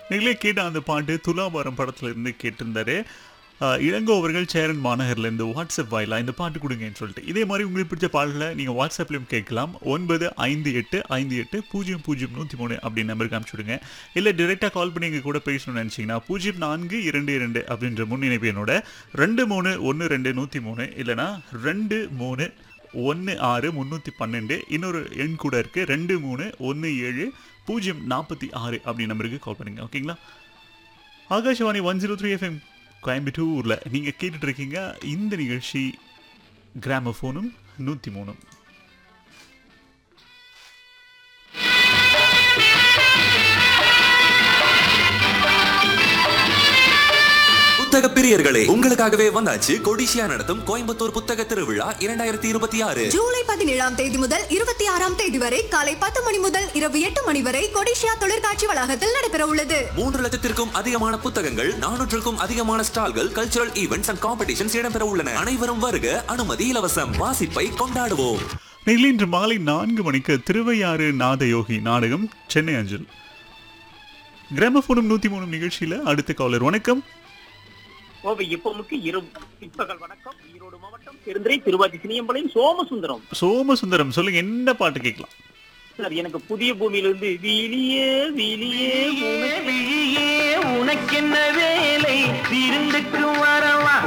நீங்களே கேட்ட அந்த பாட்டு துலாபாரம் படத்துல இருந்து கேட்டிருந்தாரு ஆஹ் இளங்கோ அவர்கள் சேரன் மாநகர்ல இருந்து வாட்ஸ்அப் வாயிலா இந்த பாட்டு கொடுங்கன்னு சொல்லிட்டு இதே மாதிரி உங்களுக்கு பிடிச்ச பாடலை நீங்க வாட்ஸ்அப்லயும் கேட்கலாம் ஒன்பது ஐந்து எட்டு ஐந்து எட்டு பூஜ்ஜியம் பூஜ்ஜியம் நூற்றி மூணு அப்படின்னு நம்பருக்கு அனுப்பிச்சுடுங்க இல்லை டிரெக்டாக கால் பண்ணி எங்க கூட பேசணும்னு நினச்சிங்கன்னா பூஜ்ஜியம் நான்கு இரண்டு இரண்டு அப்படின்ற முன்னிணைப்பு என்னோட ரெண்டு மூணு ஒன்று ரெண்டு நூற்றி மூணு இல்லைனா ரெண்டு மூணு ஒன்று ஆறு முந்நூற்றி பன்னெண்டு இன்னொரு எண் கூட இருக்கு ரெண்டு மூணு ஒன்று ஏழு பூஜ்ஜியம் நாற்பத்தி ஆறு அப்படி நம்பருக்கு கால் பண்ணுங்க ஓகேங்களா Akashvani one zero three FM கோயம்புத்தூரில் நீங்கள் கேட்டுட்டு இருக்கீங்க இந்த நிகழ்ச்சி கிராமஃபோனும் நூற்றி மூணும் புத்தக பிரியர்களே உங்களுக்காகவே வந்தாச்சு கொடிசியா நடத்தும் கோயம்புத்தூர் புத்தக திருவிழா இரண்டாயிரத்தி இருபத்தி ஆறு ஜூலை பதினேழாம் தேதி முதல் இருபத்தி ஆறாம் தேதி வரை காலை பத்து மணி முதல் இரவு எட்டு மணி வரை கொடிஷியா தொழிற்காட்சி வளாகத்தில் நடைபெற உள்ளது மூன்று லட்சத்திற்கும் அதிகமான புத்தகங்கள் நானூற்றுக்கும் அதிகமான ஸ்டால்கள் கல்ச்சுரல் ஈவெண்ட்ஸ் அண்ட் காம்படிஷன்ஸ் இடம்பெற உள்ளன அனைவரும் வருக அனுமதி இலவசம் வாசிப்பை கொண்டாடுவோம் நீங்கள் இன்று மாலை நான்கு மணிக்கு திருவையாறு நாதயோகி நாடகம் சென்னை அஞ்சல் கிராமஃபோனும் நூற்றி மூணு நிகழ்ச்சியில் அடுத்த காலர் வணக்கம் கோவை எப்பமுக்கு இரு பிற்பகல் வணக்கம் ஈரோடு மாவட்டம் பெருந்துறை திருவாச்சி சினியம்பாளையம் சோமசுந்தரம் சோமசுந்தரம் சொல்லுங்க என்ன பாட்டு கேட்கலாம் சார் எனக்கு புதிய பூமியிலிருந்து வீலியே வீலியே உனக்கு வெளியே உனக்கென்ன வேலை விருந்துக்கு வரவா